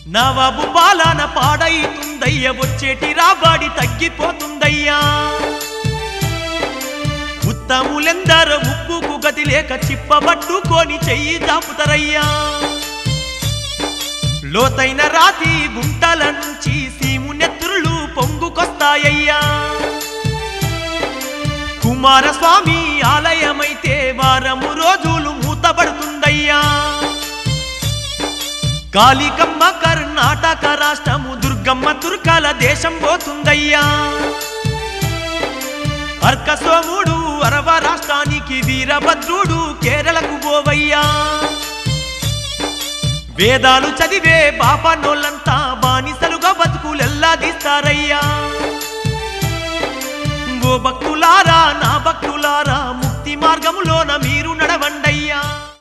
నవాబు పాలన పాడైతుందయ్య వచ్చేటి రాబాడి తగ్గిపోతుందయ్యా ఉత్తములెందరో ఉప్పుకు గతి లేక చిప్పబట్టుకొని చెయ్యి దాపుతారయ్యా లోతైన రాతి గుంటల నుంచి సీము నెత్తురులు పొంగుకొస్తాయ్యా కుమారస్వామి ఆలయమైతే వారము రోజులు మూతబడుతుందయ్యా కాళికమ్మ కర్ణాటక రాష్ట్రము దుర్గమ్మ తుర్కాల దేశం పోతుందయ్యా అర్కసోముడు అరవ రాష్ట్రానికి వీరభద్రుడు కేరళకు పోవయ్యా వేదాలు చదివే బాపనోళ్ళంతా బానిసలుగా బతుకులెల్లాదిస్తారయ్యా ఓ భక్తులారా నా భక్తులారా ముక్తి మార్గములోన మీరు నడవండయ్యా